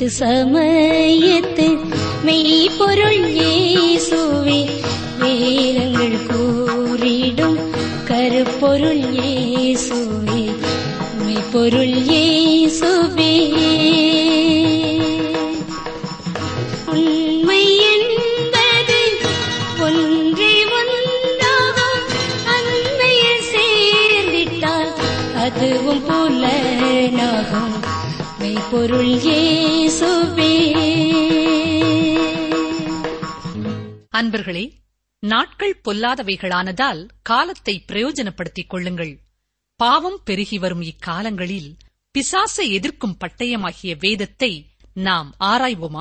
மீட்பு சமயத்து மெய்ப்பொருள் இயேசுவே வேதங்கள் கூறிடும் கருப்பொருள் இயேசுவே மெய்ப்பொருள் இயேசுவே உண்மை என்பது ஒன்றே ஒன்றாகும் அன்மையில் சேர்ந்திட்டால் அதுவும் புலனாகும் மெய்ப்பொருள் இயேசுவே அன்பர்களே நாட்கள் பொல்லாதவைகளானதால் காலத்தை பிரயோஜனப்படுத்திக் கொள்ளுங்கள் பாவம் பெருகி வரும் இக்காலங்களில் பிசாசை எதிர்க்கும் பட்டயமாகிய வேதத்தை நாம் ஆராய்வோமா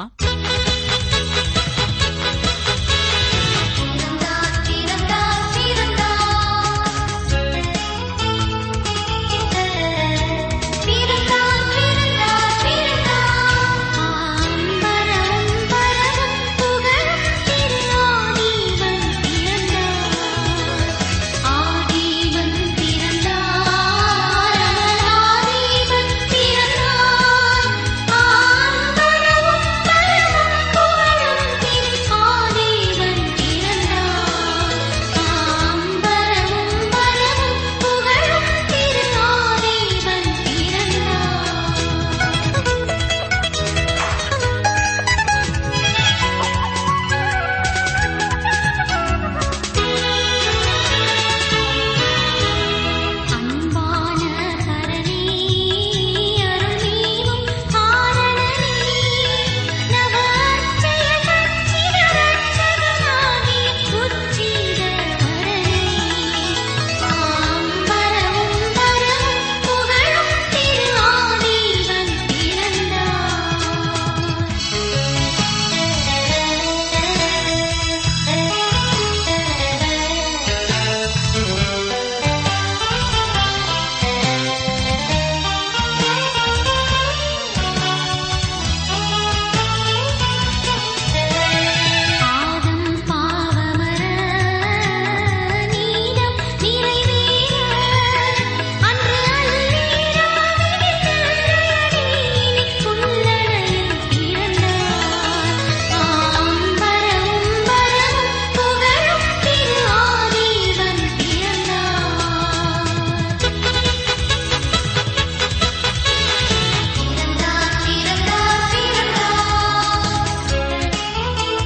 அன்பான பரணி அருள்மீவும் காரணனி நவர்ச்சய கச்சித ரட்சகனாகி உச்சித வரனி ஆம்பரமும் வரமும் புகழும் திரு ஆதீவன் பிறந்தார் ஆதம் பாவமர நீலம் நிறைவேற அன்று அல்லீராவினில் புல்லனையில் பிறந்தார் ஆம்பரமும் வரமும் புகழும் திரு ஆதீவன் பிறந்தார் பிறந்தார் பிறந்தார்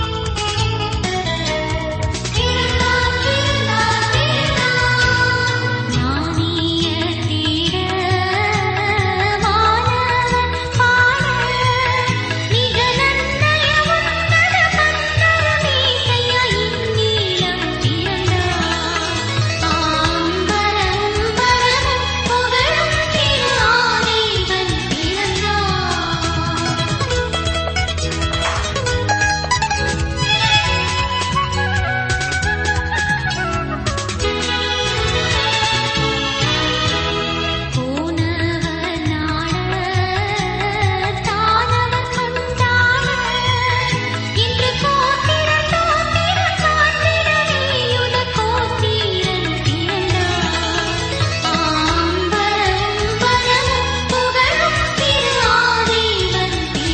போனவர் நாட தானவர் கொண்டாட இன்று கோத்திரம் தோத்திர காத்திரனையுட கோத்திரன் பிறந்தார் ஆம்பரம் வரமும் புகழும் திரு ஆதீவன்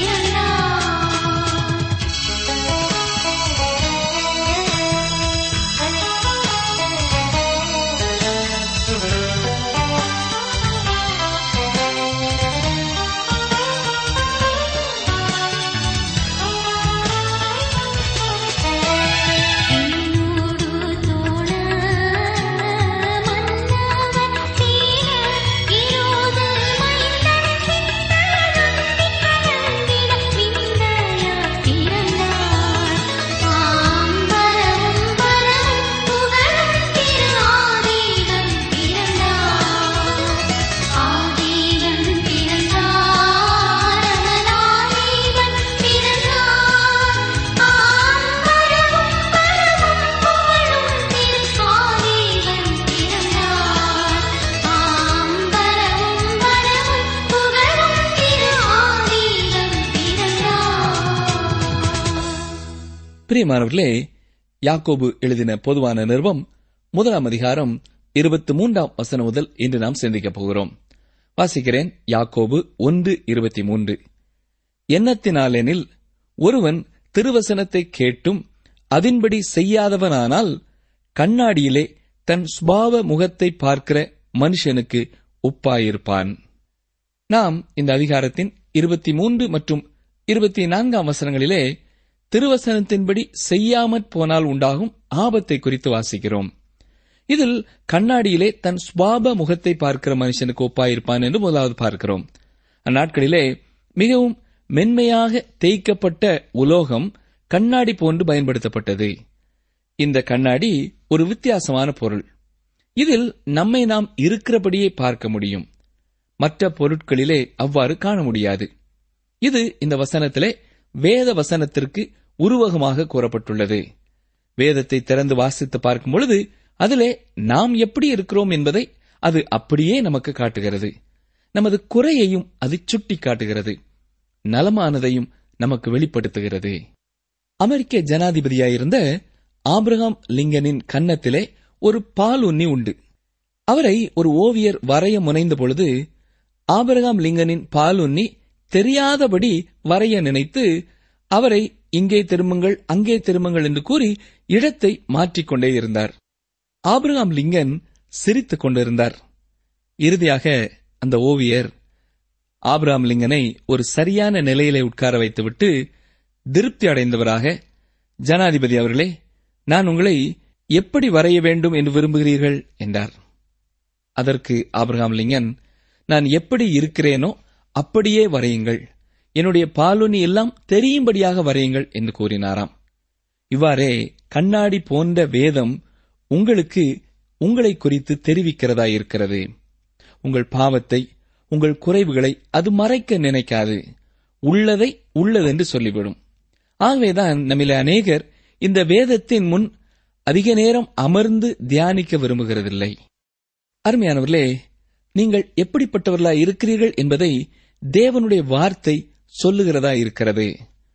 பிறந்தார் இன்னோடு தோழ மன்னவன் தீர இரோத மைந்தன் சிந்தரந்திட விந்தையா பிறந்தார் ஆம்பரம் வரம் புகழும் திரு ஆதீவன் பிறந்தார் ஆதீவன் பிறந்தார் அவனாதீவன் பிறந்தார் ஆம்பரமும் வரமும் புகழும் திரு ஆதீவன் பிறந்தார் ஆம்பரமும் வரமும் புகழும் திரு ஆதீவன் பிறந்தார் பிரியமானவர்களே யாக்கோபு எழுதின பொதுவான நிறுவம் முதலாம் அதிகாரம் இருபத்தி மூன்றாம் வசனம் முதல் இன்று நாம் சிந்திக்கப் போகிறோம் வாசிக்கிறேன் யாக்கோபு ஒன்று இருபத்தி மூன்று எண்ணத்தினாலெனில் ஒருவன் திருவசனத்தை கேட்டும் அதின்படி செய்யாதவனானால் கண்ணாடியிலே தன் சுபாவ முகத்தை பார்க்கிற மனுஷனுக்கு ஒப்பாயிருப்பான் நாம் இந்த அதிகாரத்தின் இருபத்தி மூன்று மற்றும் இருபத்தி நான்காம் வசனங்களிலே திருவசனத்தின்படி செய்யாமற் போனால் உண்டாகும் ஆபத்தை குறித்து வாசிக்கிறோம் இதில் கண்ணாடியிலே தன் சுபாப முகத்தை பார்க்கிற மனுஷனுக்கு ஒப்பாயிருப்பான் என்று முதலாவது பார்க்கிறோம் அந்நாட்களிலே மிகவும் மென்மையாக தேய்க்கப்பட்ட உலோகம் கண்ணாடி போன்று பயன்படுத்தப்பட்டது இந்த கண்ணாடி ஒரு வித்தியாசமான பொருள் இதில் நம்மை நாம் இருக்கிறபடியே பார்க்க முடியும் மற்ற பொருட்களிலே அவ்வாறு காண முடியாது இது இந்த வசனத்திலே வேத வசனத்திற்கு உருவகமாக கூறப்பட்டுள்ளது வேதத்தை திறந்து வாசித்து பார்க்கும் பொழுது அதிலே நாம் எப்படி இருக்கிறோம் என்பதை அது அப்படியே நமக்கு காட்டுகிறது நமது குறையையும் அது சுட்டி காட்டுகிறது நலமானதையும் நமக்கு வெளிப்படுத்துகிறது அமெரிக்க ஜனாதிபதியாயிருந்த ஆபிரகாம் லிங்கனின் கன்னத்திலே ஒரு பால் உண்ணி உண்டு அவரை ஒரு ஓவியர் வரைய முனைந்த பொழுது ஆபிரகாம் லிங்கனின் பால் உண்ணி தெரியாதபடி வரைய நினைத்து அவரை இங்கே திரும்புங்கள் அங்கே திரும்புங்கள் என்று கூறி இடத்தை மாற்றிக்கொண்டே இருந்தார் ஆபிரகாம் லிங்கன் சிரித்துக் கொண்டிருந்தார் இறுதியாக அந்த ஓவியர் ஆபிரகாம் லிங்கனை ஒரு சரியான நிலையிலே உட்கார வைத்துவிட்டு திருப்தி அடைந்தவராக ஜனாதிபதி அவர்களே நான் உங்களை எப்படி வரைய வேண்டும் என்று விரும்புகிறீர்கள் என்றார் அதற்கு ஆபிரகாம் லிங்கன் நான் எப்படி இருக்கிறேனோ அப்படியே வரையுங்கள் என்னுடைய பாலுனி எல்லாம் தெரியும்படியாக வரையுங்கள் என்று கூறினாராம் இவ்வாறே கண்ணாடி போன்ற வேதம் உங்களுக்கு உங்களை குறித்து தெரிவிக்கிறதா இருக்கிறது உங்கள் பாவத்தை உங்கள் குறைவுகளை அது மறைக்க நினைக்காது உள்ளதை உள்ளதென்று சொல்லிவிடும் ஆகவேதான் நம்மில அநேகர் இந்த வேதத்தின் முன் அதிக நேரம் அமர்ந்து தியானிக்க விரும்புகிறதில்லை அருமையானவர்களே நீங்கள் எப்படிப்பட்டவர்களா இருக்கிறீர்கள் என்பதை தேவனுடைய வார்த்தை சொல்லுகிறதா இருக்கிறது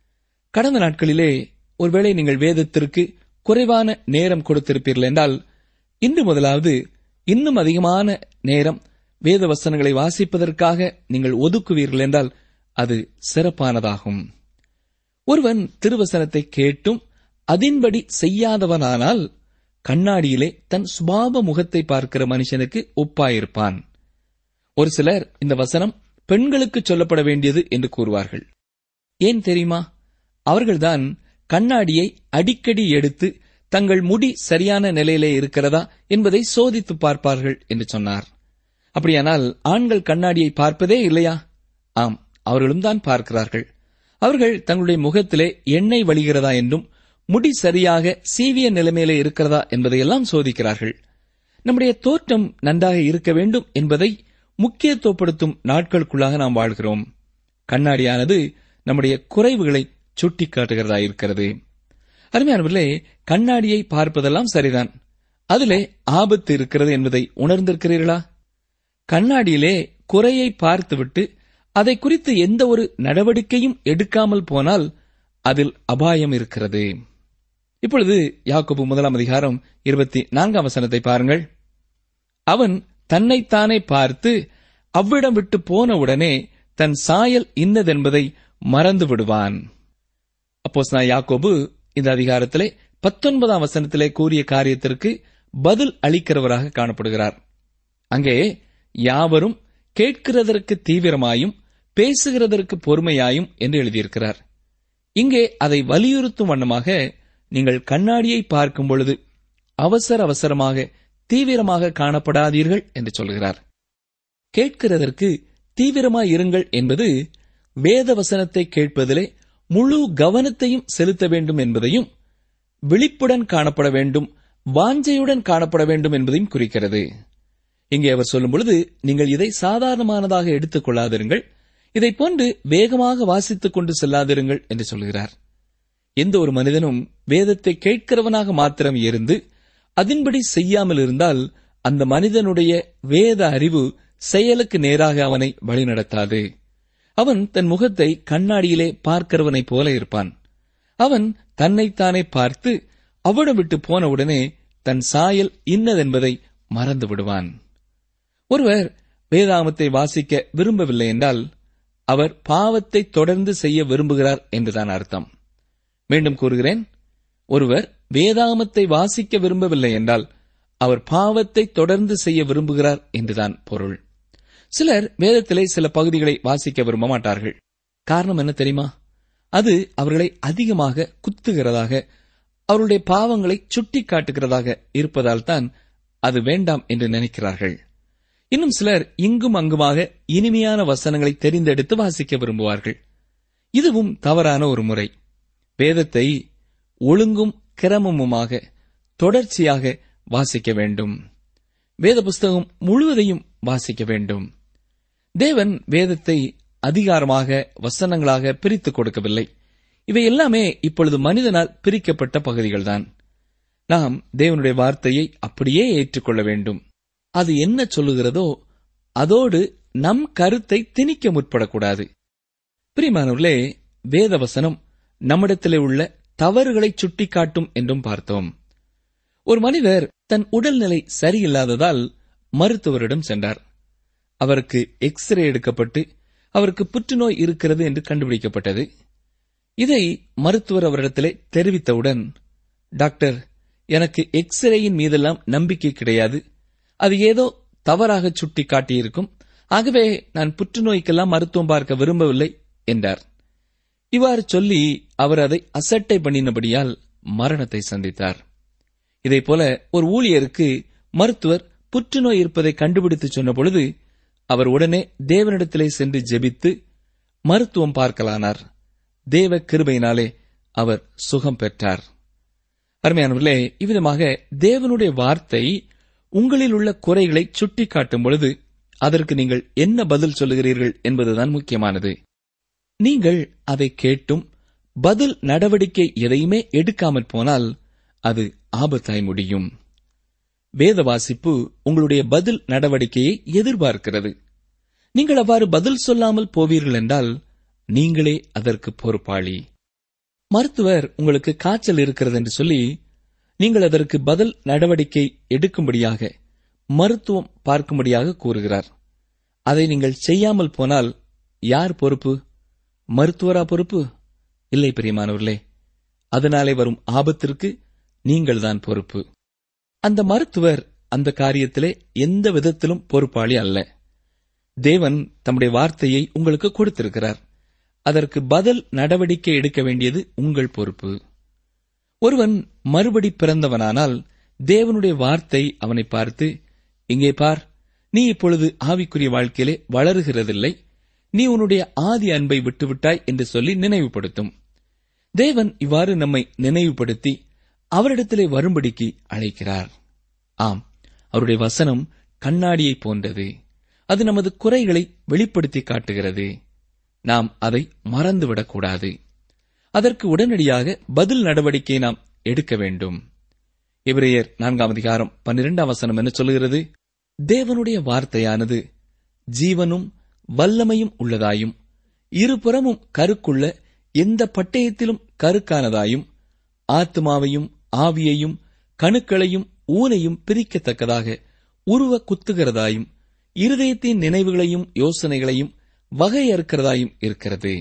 கடந்த நாட்களிலே ஒருவேளை நீங்கள் வேதத்திற்கு குறைவான நேரம் கொடுத்திருப்பீர்கள் என்றால் இன்று முதலாவது இன்னும் அதிகமான நேரம் வேத வசனங்களை வாசிப்பதற்காக நீங்கள் ஒதுக்குவீர்கள் என்றால் அது சிறப்பானதாகும் ஒருவன் திருவசனத்தை கேட்டும் அதின்படி செய்யாதவனானால் கண்ணாடியிலே தன் சுபாவ முகத்தை பார்க்கிற மனுஷனுக்கு ஒப்பாயிருப்பான் ஒரு சிலர் இந்த வசனம் பெண்களுக்கு சொல்லப்பட வேண்டியது என்று கூறுவார்கள் ஏன் தெரியுமா அவர்கள்தான் கண்ணாடியை அடிக்கடி எடுத்து தங்கள் முடி சரியான நிலையிலே இருக்கிறதா என்பதை சோதித்து பார்ப்பார்கள் என்று சொன்னார் அப்படியானால் ஆண்கள் கண்ணாடியை பார்ப்பதே இல்லையா ஆம் அவர்களும் தான் பார்க்கிறார்கள் அவர்கள் தங்களுடைய முகத்திலே எண்ணெய் வழிகிறதா என்றும் முடி சரியாக சீவிய நிலைமையிலே இருக்கிறதா என்பதையெல்லாம் சோதிக்கிறார்கள் நம்முடைய தோற்றம் நன்றாக இருக்க வேண்டும் என்பதை முக்கியத்துவப்படுத்தும் நாட்களுக்குள்ளாக நாம் வாழ்கிறோம் கண்ணாடியானது நம்முடைய குறைவுகளை சுட்டிக்காட்டுகிறதா இருக்கிறது அருமையானவர்களே கண்ணாடியை பார்ப்பதெல்லாம் சரிதான் அதிலே ஆபத்து இருக்கிறது என்பதை உணர்ந்திருக்கிறீர்களா கண்ணாடியிலே குறையை பார்த்துவிட்டு அதை குறித்து எந்த ஒரு நடவடிக்கையும் எடுக்காமல் போனால் அதில் அபாயம் இருக்கிறது இப்பொழுது யாக்கோபு முதலாம் அதிகாரம் இருபத்தி நான்காம் வசனத்தை பாருங்கள் அவன் தன்னைத்தானே பார்த்து அவ்விடம் விட்டு போன உடனே தன் சாயல் இன்னதென்பதை மறந்து விடுவான் அப்போஸ் நான் யாக்கோபு இந்த அதிகாரத்திலே பத்தொன்பதாம் வசனத்திலே கூறிய காரியத்திற்கு பதில் அளிக்கிறவராக காணப்படுகிறார் அங்கே யாவரும் கேட்கிறதற்கு தீவிரமாயும் பேசுகிறதற்கு பொறுமையாயும் என்று எழுதியிருக்கிறார் இங்கே அதை வலியுறுத்தும் வண்ணமாக நீங்கள் கண்ணாடியை பார்க்கும் பொழுது அவசர அவசரமாக தீவிரமாக காணப்படாதீர்கள் என்று சொல்கிறார் கேட்கிறதற்கு தீவிரமாய் இருங்கள் என்பது வேத வசனத்தை கேட்பதிலே முழு கவனத்தையும் செலுத்த வேண்டும் என்பதையும் விழிப்புடன் காணப்பட வேண்டும் வாஞ்சையுடன் காணப்பட வேண்டும் என்பதையும் குறிக்கிறது இங்கே அவர் சொல்லும் பொழுது நீங்கள் இதை சாதாரணமானதாக எடுத்துக் கொள்ளாதிருங்கள் இதைப் போன்று வேகமாக வாசித்துக் கொண்டு செல்லாதிருங்கள் என்று சொல்கிறார் எந்த ஒரு மனிதனும் வேதத்தை கேட்கிறவனாக மாத்திரம் இருந்து அதன்படி செய்யாமல் இருந்தால் அந்த மனிதனுடைய வேத அறிவு செயலுக்கு நேராக அவனை வழிநடத்தாது அவன் தன் முகத்தை கண்ணாடியிலே பார்க்கிறவனைப் போல இருப்பான் அவன் தன்னைத்தானே பார்த்து அவ்விடம் விட்டு போனவுடனே தன் சாயல் இன்னதென்பதை மறந்து விடுவான் ஒருவர் வேதாமத்தை வாசிக்க விரும்பவில்லை என்றால் அவர் பாவத்தை தொடர்ந்து செய்ய விரும்புகிறார் என்றுதான் அர்த்தம் மீண்டும் கூறுகிறேன் ஒருவர் வேதாகமத்தை வாசிக்க விரும்பவில்லை என்றால் அவர் பாவத்தை தொடர்ந்து செய்ய விரும்புகிறார் என்றுதான் பொருள் சிலர் வேதத்திலே சில பகுதிகளை வாசிக்க விரும்ப மாட்டார்கள் காரணம் என்ன தெரியுமா அது அவர்களை அதிகமாக குத்துகிறதாக அவருடைய பாவங்களை சுட்டி காட்டுகிறதாக இருப்பதால் தான் அது வேண்டாம் என்று நினைக்கிறார்கள் இன்னும் சிலர் இங்கும் அங்குமாக இனிமையான வசனங்களை தெரிந்தெடுத்து வாசிக்க விரும்புவார்கள் இதுவும் தவறான ஒரு முறை வேதத்தை ஒழுங்கும் கிரமமுமாக தொடர்ச்சியாக வாசிக்க வேண்டும் வேத புஸ்தகம் முழுவதையும் வாசிக்க வேண்டும் தேவன் வேதத்தை அதிகாரமாக வசனங்களாக பிரித்துக் கொடுக்கவில்லை இவை எல்லாமே இப்பொழுது மனிதனால் பிரிக்கப்பட்ட பகுதிகள்தான் நாம் தேவனுடைய வார்த்தையை அப்படியே ஏற்றுக்கொள்ள வேண்டும் அது என்ன சொல்லுகிறதோ அதோடு நம் கருத்தை திணிக்க முற்படக்கூடாது பிரிமானவர்களே வேதவசனம் நம்மிடத்திலே உள்ள தவறுகளை சுட்டிக்காட்டும் என்றும் பார்த்தோம் ஒரு மனிதர் தன் உடல்நிலை சரியில்லாததால் மருத்துவரிடம் சென்றார் அவருக்கு எக்ஸ்ரே எடுக்கப்பட்டு அவருக்கு புற்றுநோய் இருக்கிறது என்று கண்டுபிடிக்கப்பட்டது இதை மருத்துவர் அவரிடத்திலே தெரிவித்தவுடன் டாக்டர் எனக்கு எக்ஸ்ரேயின் மீதெல்லாம் நம்பிக்கை கிடையாது அது ஏதோ தவறாக சுட்டி காட்டியிருக்கும் ஆகவே நான் புற்றுநோய்க்கெல்லாம் மருத்துவம் பார்க்க விரும்பவில்லை என்றார் இவ்வாறு சொல்லி அவர் அதை அசட்டை பண்ணினபடியால் மரணத்தை சந்தித்தார் இதைப் போல ஒரு ஊழியருக்கு மருத்துவர் புற்றுநோய் இருப்பதை கண்டுபிடித்து சொன்ன பொழுது அவர் உடனே தேவனிடத்திலே சென்று ஜெபித்து மருத்துவம் பார்க்கலானார் தேவ கிருபையினாலே அவர் சுகம் பெற்றார் அருமையானவர்களே இவ்விதமாக தேவனுடைய வார்த்தை உங்களில் உள்ள குறைகளை சுட்டிக்காட்டும் பொழுது அதற்கு நீங்கள் என்ன பதில் சொல்லுகிறீர்கள் என்பதுதான் முக்கியமானது நீங்கள் அதை கேட்டும் பதில் நடவடிக்கை எதையுமே எடுக்காமற் போனால் அது ஆபத்தாய் முடியும் வேத வாசிப்பு உங்களுடைய பதில் நடவடிக்கையை எதிர்பார்க்கிறது நீங்கள் அவ்வாறு பதில் சொல்லாமல் போவீர்கள் என்றால் நீங்களே அதற்கு பொறுப்பாளி மருத்துவர் உங்களுக்கு காய்ச்சல் இருக்கிறது என்று சொல்லி நீங்கள் அதற்கு பதில் நடவடிக்கை எடுக்கும்படியாக மருத்துவம் பார்க்கும்படியாக கூறுகிறார் அதை நீங்கள் செய்யாமல் போனால் யார் பொறுப்பு மருத்துவரா பொறுப்பு இல்லை பிரியமானவர்களே அதனாலே வரும் ஆபத்திற்கு நீங்கள்தான் பொறுப்பு அந்த மருத்துவர் அந்த காரியத்திலே எந்த விதத்திலும் பொறுப்பாளி அல்ல தேவன் தம்முடைய வார்த்தையை உங்களுக்கு கொடுத்திருக்கிறார் அதற்கு பதில் நடவடிக்கை எடுக்க வேண்டியது உங்கள் பொறுப்பு ஒருவன் மறுபடி பிறந்தவனானால் தேவனுடைய வார்த்தை அவனை பார்த்து இங்கே பார் நீ இப்பொழுது ஆவிக்குரிய வாழ்க்கையிலே வளருகிறதில்லை நீ உன்னுடைய ஆதி அன்பை விட்டுவிட்டாய் என்று சொல்லி நினைவுபடுத்தும் தேவன் இவ்வாறு நம்மை நினைவுபடுத்தி அவரிடத்திலே வரும்படிக்கு அழைக்கிறார் ஆம் அவருடைய வசனம் கண்ணாடியைப் போன்றது அது நமது குறைகளை வெளிப்படுத்தி காட்டுகிறது நாம் அதை மறந்துவிடக்கூடாது அதற்கு உடனடியாக பதில் நடவடிக்கை நாம் எடுக்க வேண்டும் எபிரேயர் நான்காம் அதிகாரம் பன்னிரெண்டாம் வசனம் என்ன சொல்லுகிறது தேவனுடைய வார்த்தையானது ஜீவனும் வல்லமையும் உள்ளதாயும் இருபுறமும் கருக்குள்ள எந்த பட்டயத்திலும் கருக்கானதாயும் ஆத்மாவையும் ஆவியையும் கணுக்களையும் ஊனையும் பிரிக்கத்தக்கதாக உருவ குத்துகிறதாயும் இருதயத்தின் நினைவுகளையும் யோசனைகளையும் வகையறுக்கிறதாயும் இருக்கிறது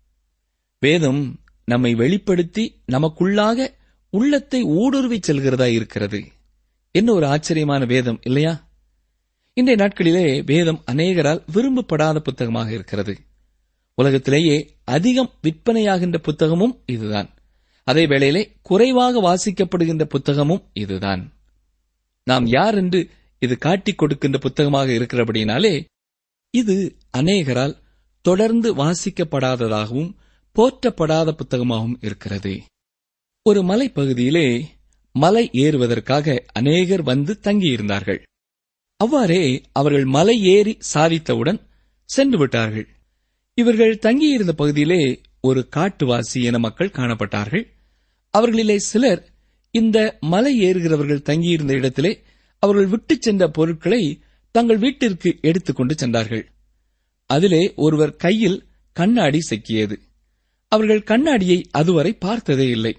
வேதம் நம்மை வெளிப்படுத்தி நமக்குள்ளாக உள்ளத்தை ஊடுருவிச் செல்கிறதா இருக்கிறது என்ன ஒரு ஆச்சரியமான வேதம் இல்லையா இன்றைய நாட்களிலே வேதம் அநேகரால் விரும்பப்படாத புத்தகமாக இருக்கிறது உலகத்திலேயே அதிகம் விற்பனையாகின்ற புத்தகமும் இதுதான் அதே வேளையிலே குறைவாக வாசிக்கப்படுகின்ற புத்தகமும் இதுதான் நாம் யார் என்று இது காட்டிக் கொடுக்கின்ற புத்தகமாக இருக்கிறபடினாலே இது அநேகரால் தொடர்ந்து வாசிக்கப்படாததாகவும் போற்றப்படாத புத்தகமாகவும் இருக்கிறது ஒரு மலைப்பகுதியிலே மலை ஏறுவதற்காக அநேகர் வந்து தங்கியிருந்தார்கள் அவ்வாறே அவர்கள் மலை ஏறி சாதித்தவுடன் சென்று விட்டார்கள் இவர்கள் தங்கியிருந்த பகுதியிலே ஒரு காட்டுவாசி என மக்கள் காணப்பட்டார்கள் அவர்களிலே சிலர் இந்த மலை ஏறுகிறவர்கள் தங்கியிருந்த இடத்திலே அவர்கள் விட்டுச் சென்ற பொருட்களை தங்கள் வீட்டிற்கு எடுத்துக்கொண்டு சென்றார்கள் அதிலே ஒருவர் கையில் கண்ணாடி சிக்கியது அவர்கள் கண்ணாடியை அதுவரை பார்த்ததே இல்லை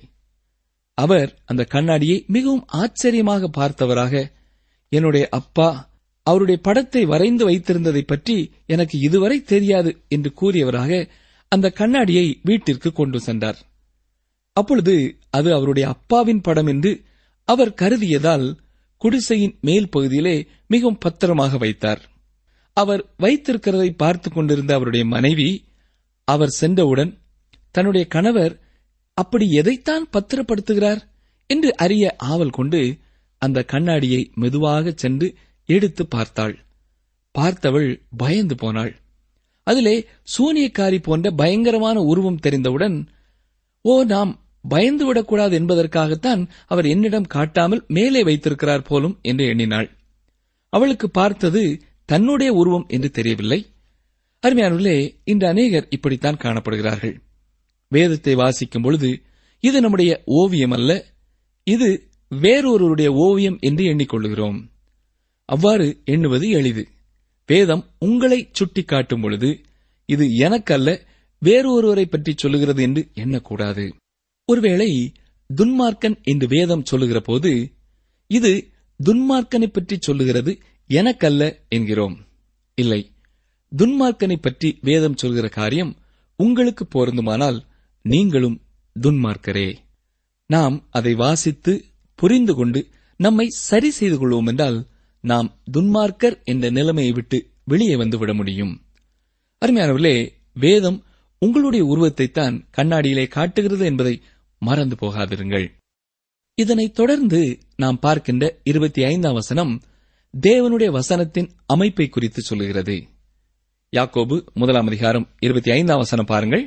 அவர் அந்த கண்ணாடியை மிகவும் ஆச்சரியமாக பார்த்தவராக என்னுடைய அப்பா அவருடைய படத்தை வரைந்து வைத்திருந்ததை பற்றி எனக்கு இதுவரை தெரியாது என்று கூறியவராக அந்த கண்ணாடியை வீட்டிற்கு கொண்டு சென்றார் அப்பொழுது அது அவருடைய அப்பாவின் படம் என்று அவர் கருதியதால் குடிசையின் மேல் பகுதியிலே மிகவும் பத்திரமாக வைத்தார் அவர் வைத்திருக்கிறதை பார்த்துக் கொண்டிருந்த அவருடைய மனைவி அவர் சென்றவுடன் தன்னுடைய கணவர் அப்படி எதைத்தான் பத்திரப்படுத்துகிறார் என்று அறிய ஆவல் கொண்டு அந்த கண்ணாடியை மெதுவாக சென்று எடுத்து பார்த்தாள் பார்த்தவள் பயந்து போனாள் அதிலே சூனியக்காரி போன்ற பயங்கரமான உருவம் தெரிந்தவுடன் ஓ நாம் பயந்து விடக்கூடாது என்பதற்காகத்தான் அவர் என்னிடம் காட்டாமல் மேலே வைத்திருக்கிறார் போலும் என்று எண்ணினாள் அவளுக்கு பார்த்தது தன்னுடைய உருவம் என்று தெரியவில்லை அருமையானுள்ளே இன்று அநேகர் இப்படித்தான் காணப்படுகிறார்கள் வேதத்தை வாசிக்கும் பொழுது இது நம்முடைய ஓவியம் அல்ல இது வேறொருவருடைய ஓவியம் என்று எண்ணிக்கொள்கிறோம் அவ்வாறு எண்ணுவது எளிது வேதம் உங்களை சுட்டிக்காட்டும் பொழுது இது எனக்கல்ல வேறொருவரை பற்றி சொல்லுகிறது என்று எண்ணக்கூடாது ஒருவேளை துன்மார்க்கன் என்று வேதம் சொல்லுகிற போது இது துன்மார்க்கனை பற்றி சொல்லுகிறது எனக்கல்ல என்கிறோம் இல்லை துன்மார்க்கனை பற்றி வேதம் சொல்கிற காரியம் உங்களுக்கு பொருந்துமானால் நீங்களும் துன்மார்க்கரே நாம் அதை வாசித்து புரிந்து கொண்டு நம்மை சரி செய்து கொள்வோம் என்றால் நாம் துன்மார்க்கர் என்ற நிலைமையை விட்டு வெளியே வந்து விட முடியும் அருமையானவர்களே வேதம் உங்களுடைய உருவத்தைத்தான் கண்ணாடியிலே காட்டுகிறது என்பதை மறந்து போகாதிருங்கள் இதனைத் தொடர்ந்து நாம் பார்க்கின்ற இருபத்தி ஐந்தாம் வசனம் தேவனுடைய வசனத்தின் அமைப்பை குறித்து சொல்லுகிறது யாக்கோபு முதலாம் அதிகாரம் இருபத்தி ஐந்தாம் வசனம் பாருங்கள்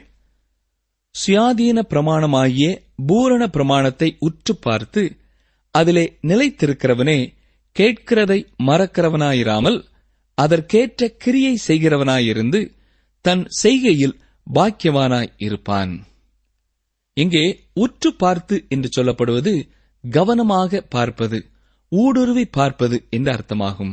சுயாதீன பிரமாணமாகிய பூரண பிரமாணத்தை உற்று பார்த்து அதிலே நிலைத்திருக்கிறவனே கேட்கிறதை மறக்கிறவனாயிராமல் அதற்கேற்ற கிரியை செய்கிறவனாயிருந்து தன் செய்கையில் பாக்கியவானாய் இருப்பான் இங்கே உற்று பார்த்து என்று சொல்லப்படுவது கவனமாக பார்ப்பது ஊடுருவி பார்ப்பது என்று அர்த்தமாகும்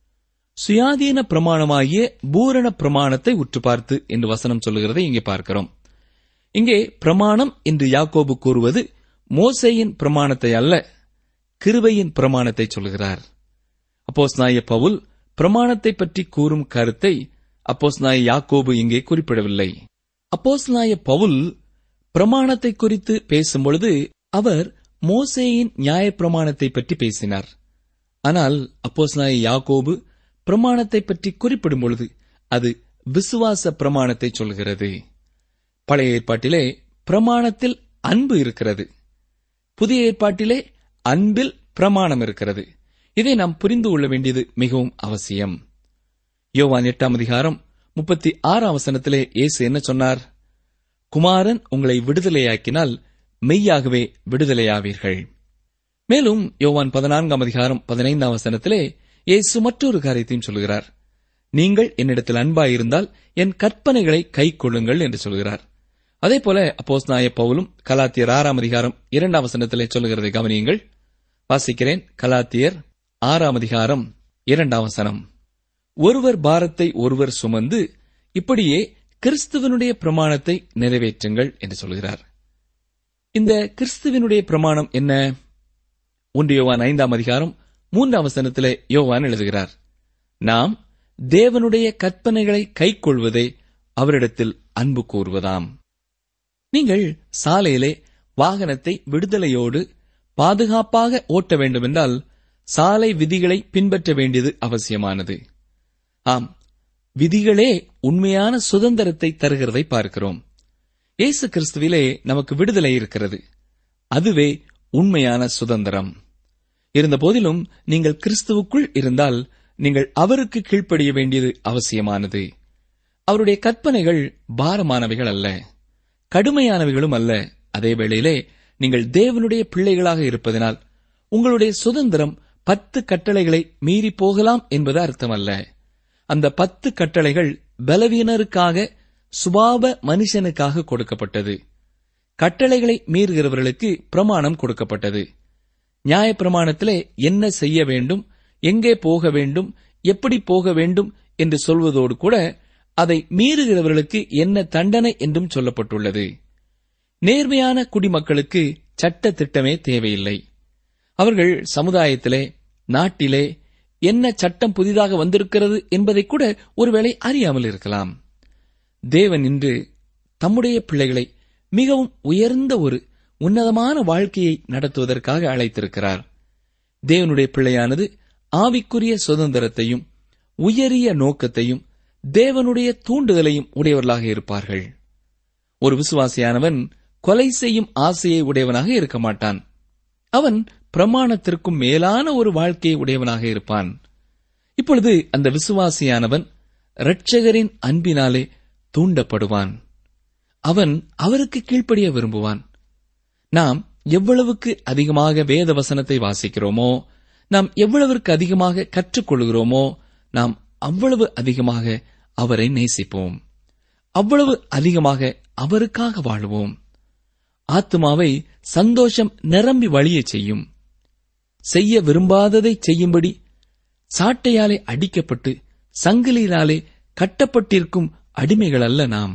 சுயாதீன பிரமாணமாகிய பூரண பிரமாணத்தை உற்று பார்த்து என்று வசனம் சொல்லுகிறதை இங்கே பார்க்கிறோம் இங்கே பிரமாணம் என்று யாக்கோபு கூறுவது மோசையின் பிரமாணத்தை அல்ல கிருபையின் பிரமாணத்தை சொல்கிறார் அப்போஸ் நாய பவுல் பிரமாணத்தை பற்றி கூறும் கருத்தை அப்போஸ் நாய யாக்கோபு இங்கே குறிப்பிடவில்லை அப்போஸ் நாய பவுல் பிரமாணத்தை குறித்து பேசும்பொழுது அவர் மோசேயின் நியாயப்பிரமாணத்தை பற்றி பேசினார் ஆனால் அப்போஸ் நாய யாக்கோபு பிரமாணத்தை பற்றி குறிப்பிடும் பொழுது அது விசுவாச பிரமாணத்தை சொல்கிறது பழைய ஏற்பாட்டிலே பிரமாணத்தில் அன்பு இருக்கிறது புதிய ஏற்பாட்டிலே அன்பில் பிரமாணம் இருக்கிறது இதை நாம் புரிந்து கொள்ள வேண்டியது மிகவும் அவசியம் யோவான் எட்டாம் அதிகாரம் முப்பத்தி ஆறாம் வசனத்திலே இயேசு என்ன சொன்னார் குமாரன் உங்களை விடுதலையாக்கினால் மெய்யாகவே விடுதலையாவீர்கள் மேலும் யோவான் பதினான்காம் அதிகாரம் பதினைந்தாம் வசனத்திலே இயேசு மற்றொரு காரியத்தையும் சொல்கிறார் நீங்கள் என்னிடத்தில் அன்பாயிருந்தால் என் கற்பனைகளை கை கொள்ளுங்கள் என்று சொல்கிறார் அதே போல அப்போஸ் நாய பவுலும் கலாத்தியர் ஆறாம் அதிகாரம் இரண்டாம் வசனத்திலே சொல்லுகிறதை கவனியுங்கள் வாசிக்கிறேன் கலாத்தியர் ஆறாம் அதிகாரம் இரண்டாம் வசனம் ஒருவர் பாரத்தை ஒருவர் சுமந்து இப்படியே கிறிஸ்துவனுடைய பிரமாணத்தை நிறைவேற்றுங்கள் என்று சொல்கிறார் இந்த கிறிஸ்துவனுடைய பிரமாணம் என்ன ஒன்று யோவான் ஐந்தாம் அதிகாரம் மூன்றாம் வசனத்திலே யோவான் எழுதுகிறார் நாம் தேவனுடைய கற்பனைகளை கைக்கொள்வதே அவரிடத்தில் அன்பு கூறுவதாம் நீங்கள் சாலையிலே வாகனத்தை விடுதலையோடு பாதுகாப்பாக ஓட்ட வேண்டுமென்றால் சாலை விதிகளை பின்பற்ற வேண்டியது அவசியமானது ஆம் விதிகளே உண்மையான சுதந்திரத்தை தருகிறதை பார்க்கிறோம் இயேசு கிறிஸ்துவிலே நமக்கு விடுதலை இருக்கிறது அதுவே உண்மையான சுதந்திரம் இருந்தபோதிலும் நீங்கள் கிறிஸ்துவுக்குள் இருந்தால் நீங்கள் அவருக்கு கீழ்ப்படிய வேண்டியது அவசியமானது அவருடைய கற்பனைகள் பாரமானவைகள் அல்ல கடுமையானவைகளும் அல்ல அதே வேளையிலே நீங்கள் தேவனுடைய பிள்ளைகளாக இருப்பதனால் உங்களுடைய சுதந்திரம் பத்து கட்டளைகளை மீறி போகலாம் என்பது அர்த்தமல்ல அந்த பத்து கட்டளைகள் பலவீனருக்காக சுபாவ மனுஷனுக்காக கொடுக்கப்பட்டது கட்டளைகளை மீறுகிறவர்களுக்கு பிரமாணம் கொடுக்கப்பட்டது நியாயப்பிரமாணத்திலே என்ன செய்ய வேண்டும் எங்கே போக வேண்டும் எப்படி போக வேண்டும் என்று சொல்வதோடு கூட அதை மீறுகிறவர்களுக்கு என்ன தண்டனை என்றும் சொல்லப்பட்டுள்ளது நேர்மையான குடிமக்களுக்கு சட்ட திட்டமே தேவையில்லை அவர்கள் சமுதாயத்திலே நாட்டிலே என்ன சட்டம் புதிதாக வந்திருக்கிறது என்பதை கூட ஒருவேளை அறியாமல் இருக்கலாம் தேவன் இன்று தம்முடைய பிள்ளைகளை மிகவும் உயர்ந்த ஒரு உன்னதமான வாழ்க்கையை நடத்துவதற்காக அழைத்திருக்கிறார் தேவனுடைய பிள்ளையானது ஆவிக்குரிய சுதந்திரத்தையும் உயரிய நோக்கத்தையும் தேவனுடைய தூண்டுதலையும் உடையவர்களாக இருப்பார்கள் ஒரு விசுவாசியானவன் கொலை செய்யும் ஆசையை உடையவனாக இருக்க மாட்டான் அவன் பிரமாணத்திற்கும் மேலான ஒரு வாழ்க்கையை உடையவனாக இருப்பான் இப்பொழுது அந்த விசுவாசியானவன் இரட்சகரின் அன்பினாலே தூண்டப்படுவான் அவன் அவருக்கு கீழ்ப்படிய விரும்புவான் நாம் எவ்வளவுக்கு அதிகமாக வேத வசனத்தை வாசிக்கிறோமோ நாம் எவ்வளவிற்கு அதிகமாக கற்றுக்கொள்கிறோமோ நாம் அவ்வளவு அதிகமாக அவரை நேசிப்போம் அவ்வளவு அதிகமாக அவருக்காக வாழுவோம் ஆத்மாவை சந்தோஷம் நிரம்பி வழியச் செய்யும் செய்ய விரும்பாததை செய்யும்படி சாட்டையாலே அடிக்கப்பட்டு சங்கிலியினாலே கட்டப்பட்டிருக்கும் அடிமைகள் அல்ல நாம்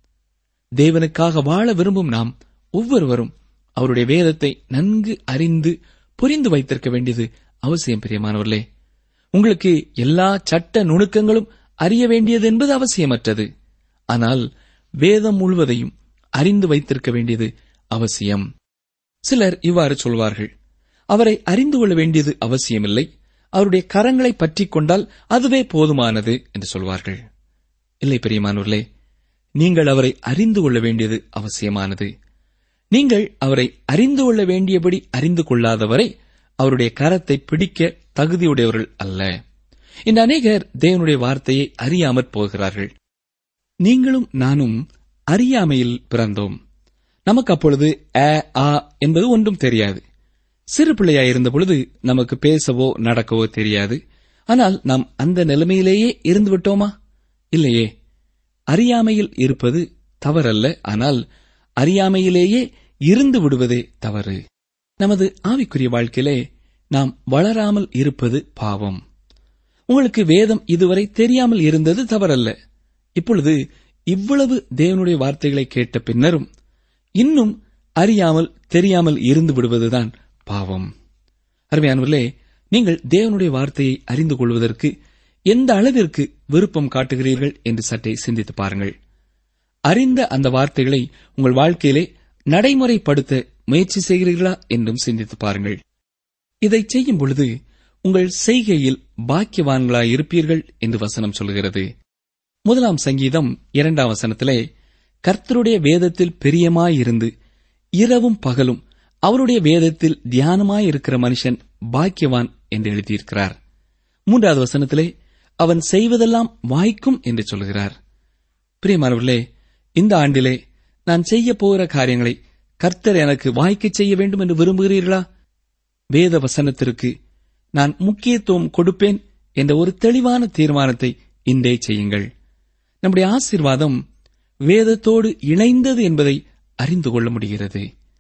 தேவனுக்காக வாழ விரும்பும் நாம் ஒவ்வொருவரும் அவருடைய வேதத்தை நன்கு அறிந்து புரிந்து வைத்திருக்க வேண்டியது அவசியம் பிரியமானவர்களே உங்களுக்கு எல்லா சட்ட நுணுக்கங்களும் அறிய வேண்டியது என்பது அவசியமற்றது ஆனால் வேதம் முழுவதையும் அறிந்து வைத்திருக்க வேண்டியது அவசியம் சிலர் இவ்வாறு சொல்வார்கள் அவரை அறிந்து கொள்ள வேண்டியது அவசியமில்லை அவருடைய கரங்களை பற்றிக் கொண்டால் அதுவே போதுமானது என்று சொல்வார்கள் இல்லை பெரியமானவர்களே நீங்கள் அவரை அறிந்து கொள்ள வேண்டியது அவசியமானது நீங்கள் அவரை அறிந்து கொள்ள வேண்டியபடி அறிந்து கொள்ளாதவரை அவருடைய கரத்தை பிடிக்க தகுதியுடையவர்கள் அல்ல இந்த அநேகர் தேவனுடைய வார்த்தையை அறியாமற் போகிறார்கள் நீங்களும் நானும் அறியாமையில் பிறந்தோம் நமக்கு அப்பொழுது அ ஆ என்பது ஒன்றும் தெரியாது சிறு பிள்ளையாயிருந்த பொழுது நமக்கு பேசவோ நடக்கவோ தெரியாது ஆனால் நாம் அந்த நிலைமையிலேயே இருந்து விட்டோமா இல்லையே அறியாமையில் இருப்பது தவறல்ல ஆனால் அறியாமையிலேயே இருந்து விடுவதே தவறு நமது ஆவிக்குரிய வாழ்க்கையிலே நாம் வளராமல் இருப்பது பாவம் உங்களுக்கு வேதம் இதுவரை தெரியாமல் இருந்தது தவறல்ல இப்பொழுது இவ்வளவு தேவனுடைய வார்த்தைகளை கேட்ட பின்னரும் இன்னும் அறியாமல் தெரியாமல் இருந்து விடுவதுதான் பாவம் அருமையானவர்களே நீங்கள் தேவனுடைய வார்த்தையை அறிந்து கொள்வதற்கு எந்த அளவிற்கு விருப்பம் காட்டுகிறீர்கள் என்று சற்றே சிந்தித்து பாருங்கள் அறிந்த அந்த வார்த்தைகளை உங்கள் வாழ்க்கையிலே நடைமுறைப்படுத்த முயற்சி செய்கிறீர்களா என்றும் சிந்தித்து பாருங்கள் இதை செய்யும் பொழுது உங்கள் செய்கையில் பாக்கியவான்களாய் இருப்பீர்கள் என்று வசனம் சொல்கிறது முதலாம் சங்கீதம் இரண்டாம் வசனத்திலே கர்த்தருடைய வேதத்தில் பிரியமாயிருந்து இரவும் பகலும் அவருடைய வேதத்தில் தியானமாயிருக்கிற மனுஷன் பாக்கியவான் என்று எழுதியிருக்கிறார் மூன்றாவது வசனத்திலே அவன் செய்வதெல்லாம் வாய்க்கும் என்று சொல்கிறார் பிரியமானவர்களே இந்த ஆண்டிலே நான் செய்ய போகிற காரியங்களை கர்த்தர் எனக்கு வாய்க்கச் செய்ய வேண்டும் என்று விரும்புகிறீர்களா வேத வசனத்திற்கு நான் முக்கியத்துவம் கொடுப்பேன் என்ற ஒரு தெளிவான தீர்மானத்தை இன்றே செய்யுங்கள் நம்முடைய ஆசீர்வாதம் வேதத்தோடு இணைந்தது என்பதை அறிந்து கொள்ள முடிகிறது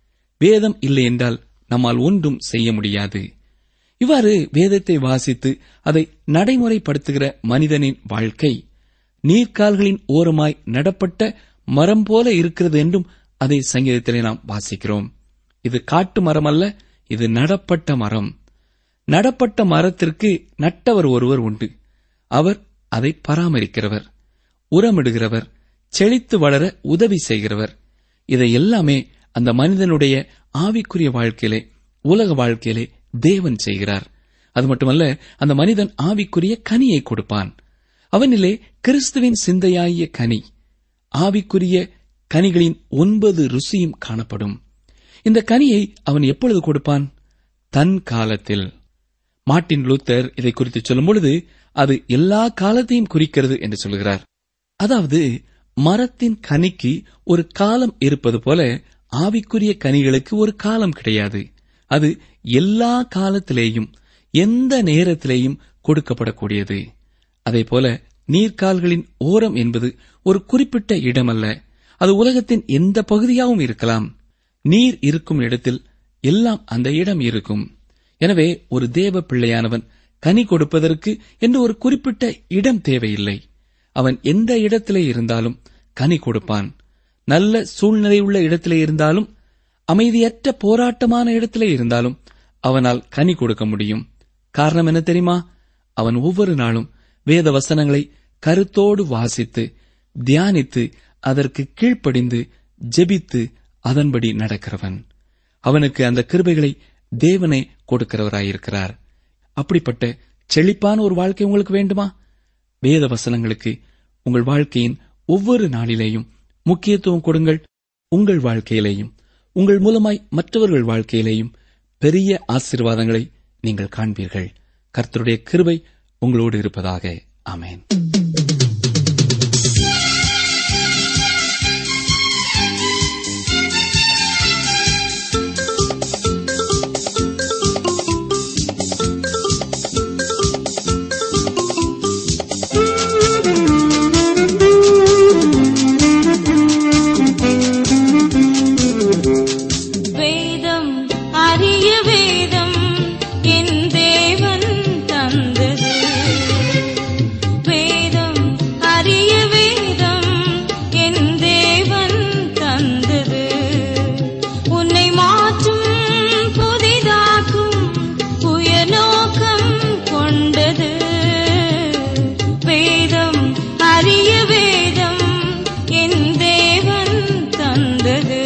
வேதம் இல்லை என்றால் நம்மால் ஒன்றும் செய்ய முடியாது இவ்வாறு வேதத்தை வாசித்து அதை நடைமுறைப்படுத்துகிற மனிதனின் வாழ்க்கை நீர்க்கால்களின் ஓரமாய் நடப்பட்ட மரம் போல இருக்கிறது என்றும் அதை சங்கீதத்திலே நாம் வாசிக்கிறோம் இது காட்டு மரம் அல்ல இது நடப்பட்ட மரம் நடப்பட்ட மரத்திற்கு நட்டவர் ஒருவர் உண்டு அவர் அதை பராமரிக்கிறவர் உரமிடுகிறவர் செழித்து வளர உதவி செய்கிறவர் இதை எல்லாமே அந்த மனிதனுடைய ஆவிக்குரிய வாழ்க்கையிலே உலக வாழ்க்கையிலே தேவன் செய்கிறார் அது மட்டுமல்ல அந்த மனிதன் ஆவிக்குரிய கனியை கொடுப்பான் அவனிலே கிறிஸ்துவின் சிந்தையாகிய கனி ஆவிக்குரிய கனிகளின் ஒன்பது ருசியும் காணப்படும் இந்த கனியை அவன் எப்பொழுது கொடுப்பான் தன் காலத்தில் மார்ட்டின் லூத்தர் இதை குறித்து சொல்லும் பொழுது அது எல்லா காலத்தையும் குறிக்கிறது என்று சொல்கிறார் அதாவது மரத்தின் கனிக்கு ஒரு காலம் இருப்பது போல ஆவிக்குரிய கனிகளுக்கு ஒரு காலம் கிடையாது அது எல்லா காலத்திலேயும் எந்த நேரத்திலேயும் கொடுக்கப்படக்கூடியது அதேபோல நீர்க்கால்களின் ஓரம் என்பது ஒரு குறிப்பிட்ட இடமல்ல அது உலகத்தின் எந்த பகுதியாகவும் இருக்கலாம் நீர் இருக்கும் இடத்தில் எல்லாம் அந்த இடம் இருக்கும் எனவே ஒரு தேவ பிள்ளையானவன் கனி கொடுப்பதற்கு என்று ஒரு குறிப்பிட்ட இடம் தேவையில்லை அவன் எந்த இடத்திலே இருந்தாலும் கனி கொடுப்பான் நல்ல சூழ்நிலை உள்ள இடத்திலே இருந்தாலும் அமைதியற்ற போராட்டமான இடத்திலே இருந்தாலும் அவனால் கனி கொடுக்க முடியும் காரணம் என்ன தெரியுமா அவன் ஒவ்வொரு நாளும் வேத வசனங்களை கருத்தோடு வாசித்து தியானித்து அதற்கு கீழ்ப்படிந்து ஜெபித்து அதன்படி நடக்கிறவன் அவனுக்கு அந்த கிருபைகளை தேவனே கொடுக்கிறவராயிருக்கிறார் அப்படிப்பட்ட செழிப்பான ஒரு வாழ்க்கை உங்களுக்கு வேண்டுமா வேத வசனங்களுக்கு உங்கள் வாழ்க்கையின் ஒவ்வொரு நாளிலேயும் முக்கியத்துவம் கொடுங்கள் உங்கள் வாழ்க்கையிலேயும் உங்கள் மூலமாய் மற்றவர்கள் வாழ்க்கையிலேயும் பெரிய ஆசீர்வாதங்களை நீங்கள் காண்பீர்கள் கர்த்தருடைய கிருபை உங்களோடு இருப்பதாக ஆமென் வேதம் அரிய வேதம் என் தேவன் தந்தது வேதம் அரிய வேதம் என் தேவன் தந்தது உன்னை மாற்றும் புதிதாக்கும் உயர்நோக்கம் கொண்டது வேதம் அரிய வேதம் என் தேவன் தந்தது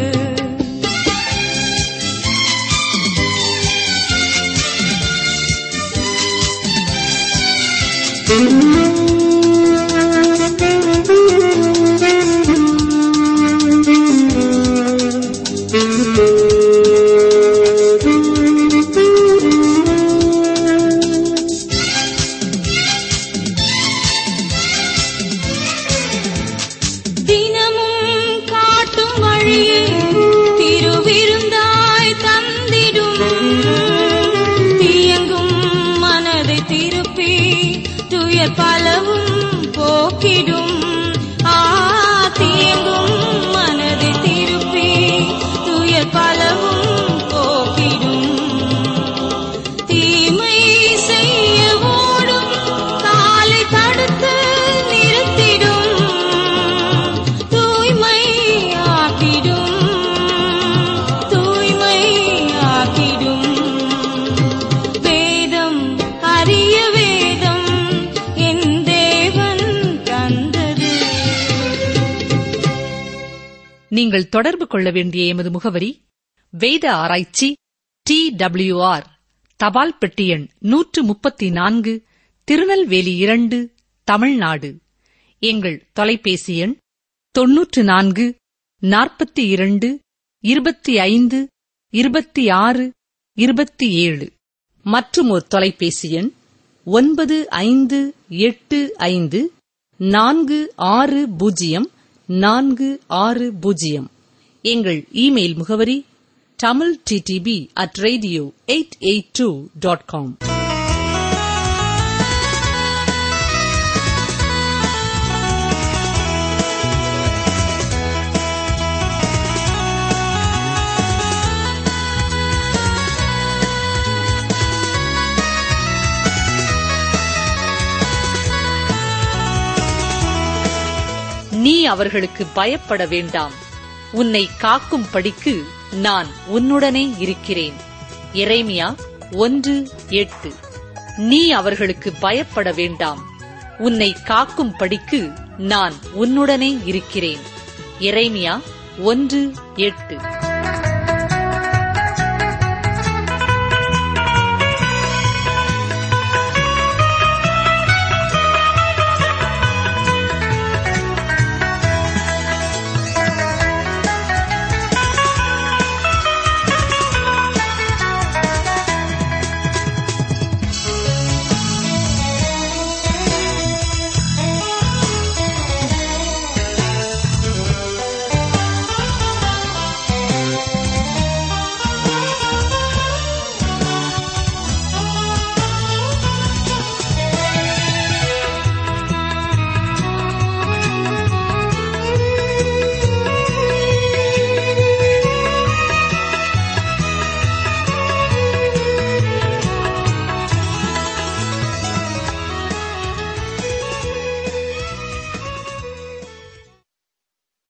தினமும் காட்டும் வழியை திருவிருந்தாய் தந்திடும் தியங்கும் மனதை திருப்பி துயர் பலவும் போக்கிடும் ஆ தியங்கும் மனதை திருப்பி துயர் பலவும் போக்கிடும் தீமை செய்ய ஓடும் காலை தடுத்து நிறுத்திடும் தூய்மை ஆக்கிடும் தூய்மை ஆக்கிடும் வேதம் அரிய வேதம் என் தேவன் தந்தது நீங்கள் தொடர்பு கொள்ள வேண்டிய எமது முகவரி வேத ஆராய்ச்சி டி ஆர் தபால் பெட்டி எண் நூற்று முப்பத்தி நான்கு திருநெல்வேலி இரண்டு தமிழ்நாடு எங்கள் தொலைபேசி எண் தொன்னூற்று நான்கு நாற்பத்தி இரண்டு இருபத்தி ஐந்து இருபத்தி ஆறு இருபத்தி ஏழு மற்றும் ஒரு தொலைபேசி எண் ஒன்பது ஐந்து எட்டு ஐந்து நான்கு ஆறு பூஜ்ஜியம் நான்கு ஆறு பூஜ்ஜியம் எங்கள் இமெயில் முகவரி Tamil DTP at radio eight eight two dot com நீ அவர்களுக்கு பயப்பட வேண்டாம் உன்னை காக்கும் படிக்கு நான் உன்னுடனே இருக்கிறேன் எரேமியா ஒன்று எட்டு நீ அவர்களுக்கு பயப்பட வேண்டாம் உன்னை காக்கும் படிக்கு நான் உன்னுடனே இருக்கிறேன் எரேமியா ஒன்று எட்டு